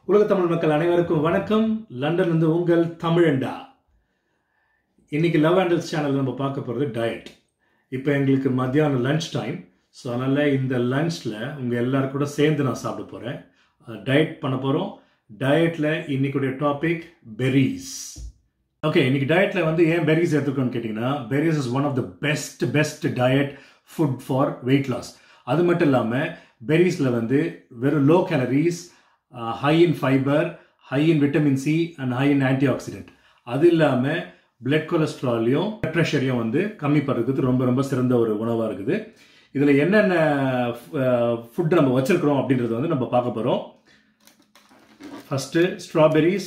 உலக தமிழ் மக்கள் அனைவருக்கும் வணக்கம் லண்டன் இருந்து உங்கள் தமிழண்டா இன்னைக்கு லவ் ஹேண்டல்ஸ் சேனல் நம்ம பார்க்க போகிறது டயட் இப்போ எங்களுக்கு மத்தியானம் லஞ்ச் டைம் ஸோ அதனால் இந்த லஞ்சில் உங்கள் எல்லாரும் கூட சேர்ந்து நான் சாப்பிட போகிறேன் டயட் பண்ண போகிறோம் டயட்டில் இன்னைக்குடைய டாபிக் பெரிஸ் ஓகே இன்னைக்கு டயட்ல வந்து ஏன் பெரிஸ் எடுத்துக்கணும்னு கேட்டிங்கன்னா berries is one of the best best diet food for weight loss அது மட்டும் இல்லாமல் பெரிஸில் வந்து வெறும் low calories high in fibre high in vitamin C and high in antioxidant அது இல்லாமல் பிளட் கொலஸ்ட்ராலையும் பிளட் ப்ரெஷரையும் வந்து கம்மி பண்ணுறதுக்கு ரொம்ப ரொம்ப சிறந்த ஒரு உணவாக இருக்குது இதில் என்னென்ன ஃபுட் நம்ம வச்சிருக்கிறோம் அப்படின்றத வந்து நம்ம பார்க்க போகிறோம் first strawberries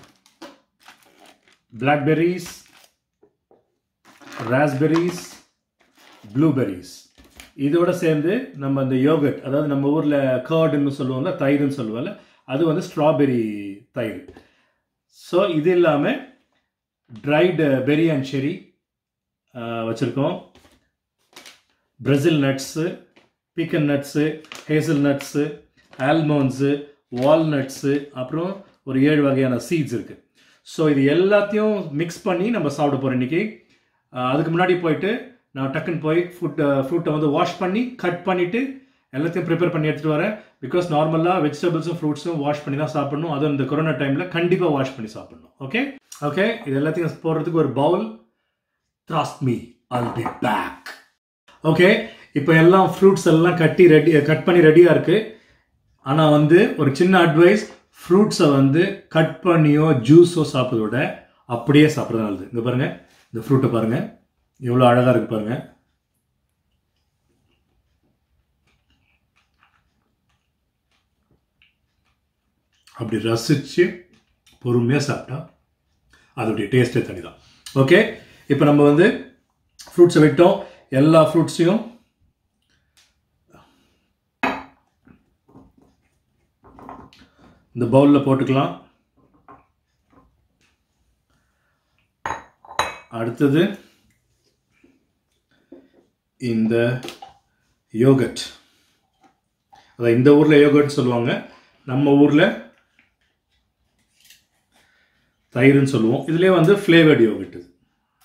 blackberries, raspberries, blueberries இதோட சேர்ந்து நம்ம அந்த யோகட் அதாவது நம்ம ஊரில் கர்டுன்னு சொல்லுவோம்ல தயிர்னு சொல்லுவோம்ல அது வந்து ஸ்ட்ராபெரி தயிர் ஸோ இது இல்லாமல் ட்ரைடு பெரி அண்ட் செரி வச்சுருக்கோம் Brazil nuts pecan nuts hazel nuts almonds walnuts அப்புறம் ஒரு ஏழு வகையான சீட்ஸ் இருக்குது ஸோ இது எல்லாத்தையும் மிக்ஸ் பண்ணி நம்ம சாப்பிட போகிறோம் இன்றைக்கி அதுக்கு முன்னாடி போயிட்டு நான் டக்குன்னு போய் ஃபுட் ஃப்ரூட்டை வந்து வாஷ் பண்ணி கட் பண்ணிவிட்டு எல்லாத்தையும் ப்ரிப்பேர் பண்ணி எடுத்துகிட்டு வரேன் பிகாஸ் நார்மலாக வெஜிடபிள்ஸும் ஃப்ரூட்ஸும் வாஷ் பண்ணி தான் சாப்பிடணும் அதுவும் இந்த கொரோனா டைமில் கண்டிப்பாக வாஷ் பண்ணி சாப்பிடணும் ஓகே ஓகே இது எல்லாத்தையும் போடுறதுக்கு ஒரு bowl trust me I'll be back okay இப்போ எல்லாம் ஃப்ரூட்ஸ் எல்லாம் கட்டி ரெடி கட் பண்ணி ரெடியாக இருக்குது ஆனால் வந்து ஒரு சின்ன அட்வைஸ் ஃப்ரூட்ஸை வந்து கட் பண்ணியோ ஜூஸோ சாப்பிட்றத விட அப்படியே சாப்பிட்றது நல்லது இங்கே பாருங்கள் இந்த ஃப்ரூட்டை பாருங்கள் எவ்வளோ அழகாக இருக்கு பாருங்கள் அப்படி ரசித்து பொறுமையாக சாப்பிட்டா அதோடைய டேஸ்ட்டே தனி தான் ஓகே இப்போ நம்ம வந்து ஃப்ரூட்ஸை விட்டோம் எல்லா ஃப்ரூட்ஸையும் இந்த பவுலில் போட்டுக்கலாம் அடுத்தது இந்த யோகட் அதான் இந்த ஊரில் யோகட் சொல்லுவாங்க நம்ம ஊரில் தயிர்னு சொல்லுவோம் இதுலேயே வந்து ஃப்ளேவர்டு யோகட் இது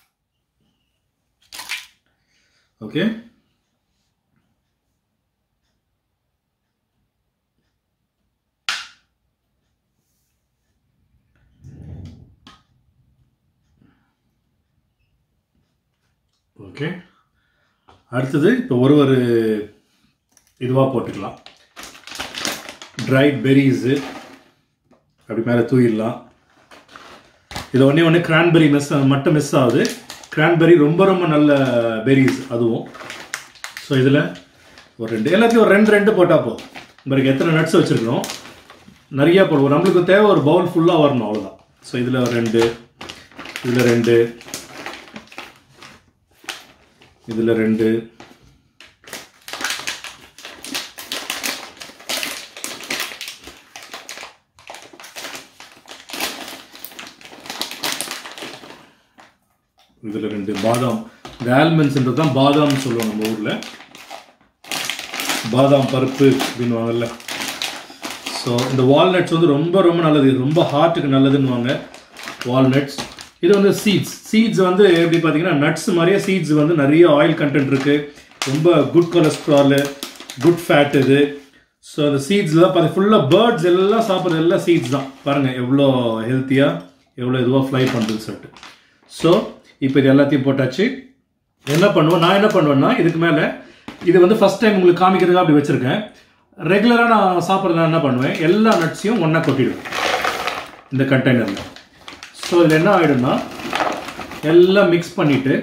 ஓகே ஓகே அடுத்தது இப்போ ஒரு ஒரு இதுவாக போட்டுக்கலாம் ட்ரைட் பெரிஸு அப்படி மேலே தூயிடலாம் இது ஒன்றே ஒன்று கிரான்பெரி மிஸ் மட்டும் மிஸ் ஆகுது கிரான்பெரி ரொம்ப ரொம்ப நல்ல பெரிஸ் அதுவும் ஸோ இதில் ஒரு ரெண்டு எல்லாத்தையும் ஒரு ரெண்டு ரெண்டு போட்டால் போதும் பிறகு எத்தனை நட்ஸ் வச்சுருக்கிறோம் நிறையா போடுவோம் நம்மளுக்கு தேவை ஒரு பவுல் ஃபுல்லாக வரணும் அவ்வளோதான் ஸோ இதில் ஒரு ரெண்டு இதில் ரெண்டு இதில் ரெண்டு இதில் ரெண்டு பாதாம் இந்த ஆல்மண்ட்ஸ்ன்றது தான் பாதாம்னு சொல்லுவோம் நம்ம ஊரில் பாதாம் பருப்பு அப்படின்வாங்கல்ல ஸோ இந்த வால்நட்ஸ் வந்து ரொம்ப ரொம்ப நல்லது ரொம்ப ஹார்ட்டுக்கு நல்லதுன்னுவாங்க வால்நட்ஸ் இது வந்து சீட்ஸ் சீட்ஸ் வந்து எப்படி பார்த்தீங்கன்னா நட்ஸ் மாதிரியே சீட்ஸ் வந்து நிறைய ஆயில் கண்டென்ட் இருக்குது ரொம்ப குட் கொலஸ்ட்ராலு குட் ஃபேட் இது ஸோ அந்த சீட்ஸில் தான் பார்த்து ஃபுல்லாக பேர்ட்ஸ் எல்லாம் சாப்பிட்றது எல்லாம் சீட்ஸ் தான் பாருங்கள் எவ்வளோ ஹெல்த்தியாக எவ்வளோ இதுவாக ஃப்ளை பண்ணுறது சொல்லிட்டு ஸோ இப்போ இது எல்லாத்தையும் போட்டாச்சு என்ன பண்ணுவோம் நான் என்ன பண்ணுவேன்னா இதுக்கு மேலே இது வந்து ஃபஸ்ட் டைம் உங்களுக்கு காமிக்கிறதுக்காக அப்படி வச்சுருக்கேன் ரெகுலராக நான் சாப்பிட்றது என்ன பண்ணுவேன் எல்லா நட்ஸையும் ஒன்றா கொட்டிடுவேன் இந்த கண்டெய்னரில் ஸோ இதில் என்ன ஆகிடும்னா எல்லாம் மிக்ஸ் பண்ணிவிட்டு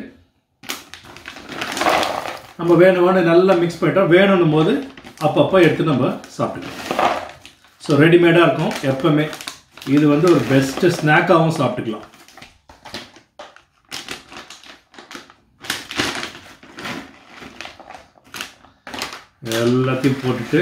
நம்ம வேணும் வேணும் நல்லா மிக்ஸ் பண்ணிட்டோம் வேணும்னும் போது அப்பப்போ எடுத்து நம்ம சாப்பிட்டுக்கலாம் ஸோ ரெடிமேடாக இருக்கும் எப்பவுமே இது வந்து ஒரு பெஸ்ட்டு ஸ்நாக்காகவும் சாப்பிட்டுக்கலாம் எல்லாத்தையும் போட்டுட்டு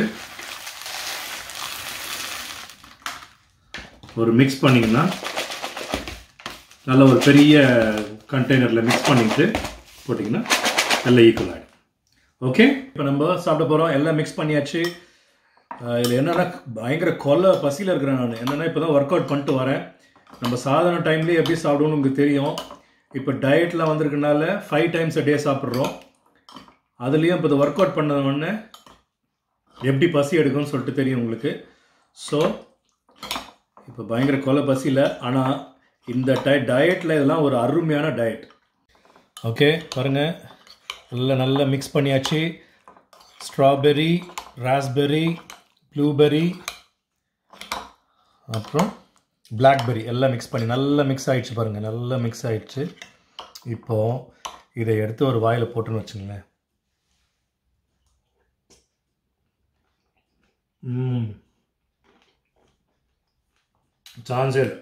ஒரு மிக்ஸ் பண்ணிங்கன்னா நல்ல ஒரு பெரிய கண்டெய்னரில் மிக்ஸ் பண்ணிட்டு போட்டிங்கன்னா எல்லாம் ஈக்குவல் ஆகிடும் ஓகே இப்போ நம்ம சாப்பிட போகிறோம் எல்லாம் மிக்ஸ் பண்ணியாச்சு இதில் என்னென்னா பயங்கர கொல்ல பசியில் இருக்கிறேன் நான் என்னென்னா இப்போ தான் ஒர்க் அவுட் பண்ணிட்டு வரேன் நம்ம சாதாரண டைம்லேயே எப்படி சாப்பிடணும்னு உங்களுக்கு தெரியும் இப்போ டயட்டில் வந்திருக்கனால ஃபைவ் டைம்ஸ் அ டே சாப்பிட்றோம் அதுலேயும் இப்போ ஒர்க் அவுட் பண்ண உடனே எப்படி பசி எடுக்கும்னு சொல்லிட்டு தெரியும் உங்களுக்கு ஸோ இப்போ பயங்கர கொலை பசியில் ஆனால் இந்த டய டயட்டில் இதெல்லாம் ஒரு அருமையான டயட் ஓகே பாருங்கள் நல்லா நல்லா மிக்ஸ் பண்ணியாச்சு ஸ்ட்ராபெரி ராஸ்பெரி ப்ளூபெரி அப்புறம் பிளாக்பெரி எல்லாம் மிக்ஸ் பண்ணி நல்லா மிக்ஸ் ஆயிடுச்சு பாருங்கள் நல்லா மிக்ஸ் ஆயிடுச்சு இப்போது இதை எடுத்து ஒரு வாயில் போட்டுன்னு வச்சுங்களேன் ம் சான்ஸே இல்லை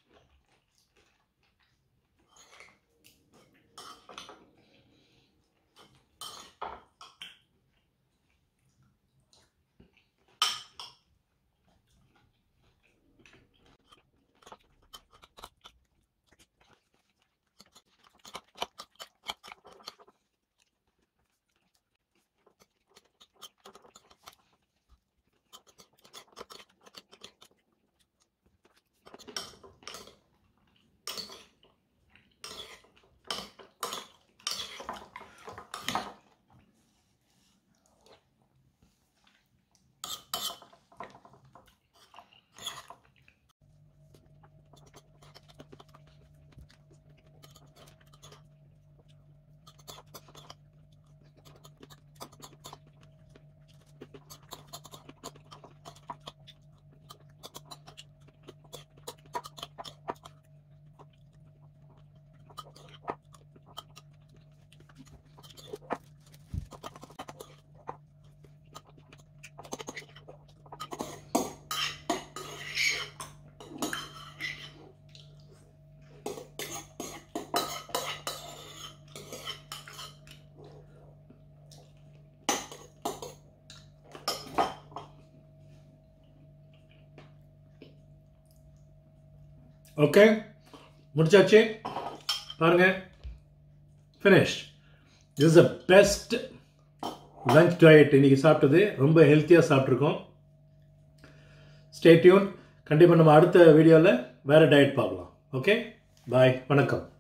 ஓகே முடிச்சாச்சு பாருங்க finish is the best lunch diet இன்னைக்கு சாப்பிட்டது ரொம்ப ஹெல்த்தியாக சாப்பிட்ருக்கோம் ஸ்டே டியூன் கண்டிப்பாக நம்ம அடுத்த வீடியோவில் வேறு டயட் பார்க்கலாம் ஓகே பாய் வணக்கம்